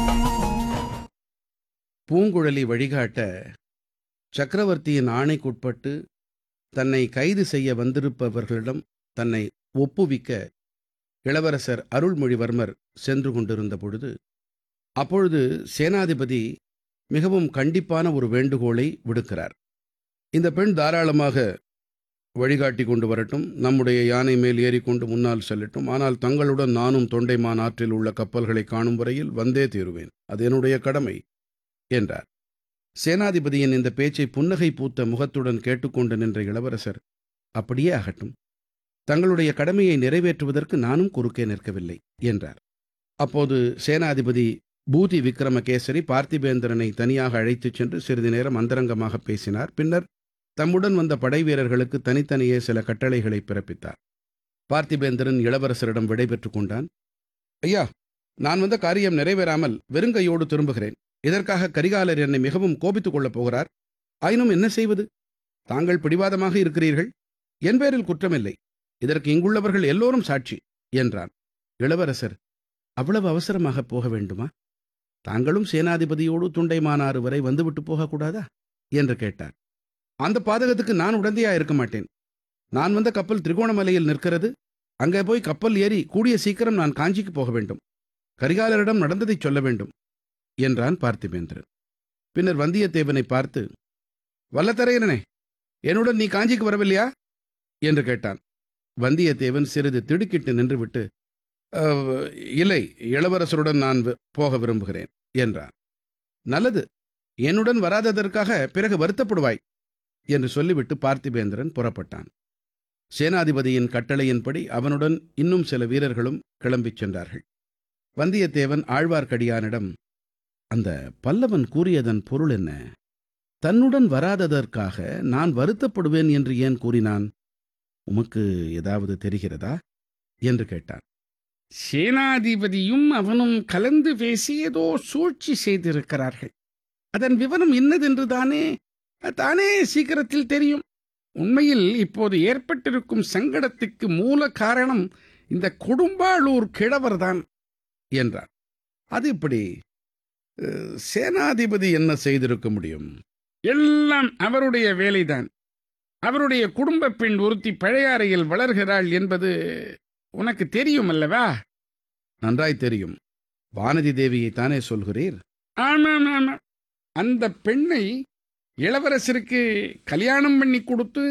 பூங்குழலி வழிகாட்ட சக்கரவர்த்தியின் ஆணைக்குட்பட்டு தன்னை கைது செய்ய வந்திருப்பவர்களிடம் தன்னை ஒப்புவிக்க இளவரசர் அருள்மொழிவர்மர் சென்று கொண்டிருந்த பொழுது அப்பொழுது சேனாதிபதி மிகவும் கண்டிப்பான ஒரு வேண்டுகோளை விடுக்கிறார் இந்த பெண் தாராளமாக வழிகாட்டி கொண்டு வரட்டும் நம்முடைய யானை மேல் ஏறிக்கொண்டு முன்னால் செல்லட்டும் ஆனால் தங்களுடன் நானும் தொண்டைமான் ஆற்றில் உள்ள கப்பல்களை காணும் வரையில் வந்தே தீருவேன் அது என்னுடைய கடமை என்றார் சேனாதிபதியின் இந்த பேச்சை புன்னகை பூத்த முகத்துடன் கேட்டுக்கொண்டு நின்ற இளவரசர் அப்படியே ஆகட்டும் தங்களுடைய கடமையை நிறைவேற்றுவதற்கு நானும் குறுக்கே நிற்கவில்லை என்றார் அப்போது சேனாதிபதி பூதி விக்ரமகேசரி பார்த்திபேந்திரனை தனியாக அழைத்துச் சென்று சிறிது நேரம் அந்தரங்கமாக பேசினார் பின்னர் தம்முடன் வந்த படை வீரர்களுக்கு தனித்தனியே சில கட்டளைகளை பிறப்பித்தார் பார்த்திபேந்திரன் இளவரசரிடம் விடைபெற்றுக் கொண்டான் ஐயா நான் வந்த காரியம் நிறைவேறாமல் வெறுங்கையோடு திரும்புகிறேன் இதற்காக கரிகாலர் என்னை மிகவும் கோபித்துக் கொள்ளப் போகிறார் ஆயினும் என்ன செய்வது தாங்கள் பிடிவாதமாக இருக்கிறீர்கள் என் பேரில் குற்றமில்லை இதற்கு இங்குள்ளவர்கள் எல்லோரும் சாட்சி என்றான் இளவரசர் அவ்வளவு அவசரமாக போக வேண்டுமா தாங்களும் சேனாதிபதியோடு துண்டைமானாறு வரை வந்துவிட்டு போகக்கூடாதா என்று கேட்டார் அந்த பாதகத்துக்கு நான் உடந்தையா இருக்க மாட்டேன் நான் வந்த கப்பல் திரிகோணமலையில் நிற்கிறது அங்கே போய் கப்பல் ஏறி கூடிய சீக்கிரம் நான் காஞ்சிக்கு போக வேண்டும் கரிகாலரிடம் நடந்ததைச் சொல்ல வேண்டும் என்றான் பார்த்திபேந்திரன் பின்னர் வந்தியத்தேவனை பார்த்து வல்லத்தரையனே என்னுடன் நீ காஞ்சிக்கு வரவில்லையா என்று கேட்டான் வந்தியத்தேவன் சிறிது திடுக்கிட்டு நின்றுவிட்டு "அஹ், இல்லை இளவரசருடன் நான் வி- போக விரும்புகிறேன் என்றான் நல்லது என்னுடன் வராததற்காக பிறகு வருத்தப்படுவாய் என்று சொல்லிவிட்டு பார்த்திபேந்திரன் புறப்பட்டான் சேனாதிபதியின் கட்டளையின்படி அவனுடன் இன்னும் சில வீரர்களும் கிளம்பிச் சென்றார்கள் வந்தியத்தேவன் ஆழ்வார்க்கடியானிடம் அந்த பல்லவன் கூறியதன் பொருள் என்ன தன்னுடன் வராததற்காக நான் வருத்தப்படுவேன் என்று ஏன் கூறினான் உமக்கு ஏதாவது தெரிகிறதா என்று கேட்டான் சேனாதிபதியும் அவனும் கலந்து பேசி ஏதோ சூழ்ச்சி செய்திருக்கிறார்கள் அதன் விவரம் இன்னதென்று தானே தானே சீக்கிரத்தில் தெரியும் உண்மையில் இப்போது ஏற்பட்டிருக்கும் சங்கடத்துக்கு மூல காரணம் இந்த கொடும்பாளூர் கிழவர்தான் என்றான் அது இப்படி அஹ், சேனாதிபதி என்ன செய்திருக்க முடியும் எல்லாம் அவருடைய வேலைதான் அவருடைய குடும்ப பெண் ஒருத்தி பழையாறையில் வளர்கிறாள் என்பது உனக்கு தெரியும் அல்லவா நன்றாய் தெரியும் வானதி தேவியை தானே சொல்கிறீர் ஆமாம் ஆமாம் அந்த பெண்ணை இளவரசருக்கு கல்யாணம் பண்ணி கொடுத்து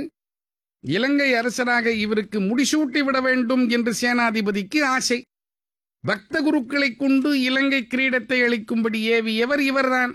இலங்கை அரசராக இவருக்கு முடிசூட்டி விட வேண்டும் என்று சேனாதிபதிக்கு ஆசை பக்த குருக்களைக் கொண்டு இலங்கை கிரீடத்தை அளிக்கும்படி ஏவியவர் இவர்தான்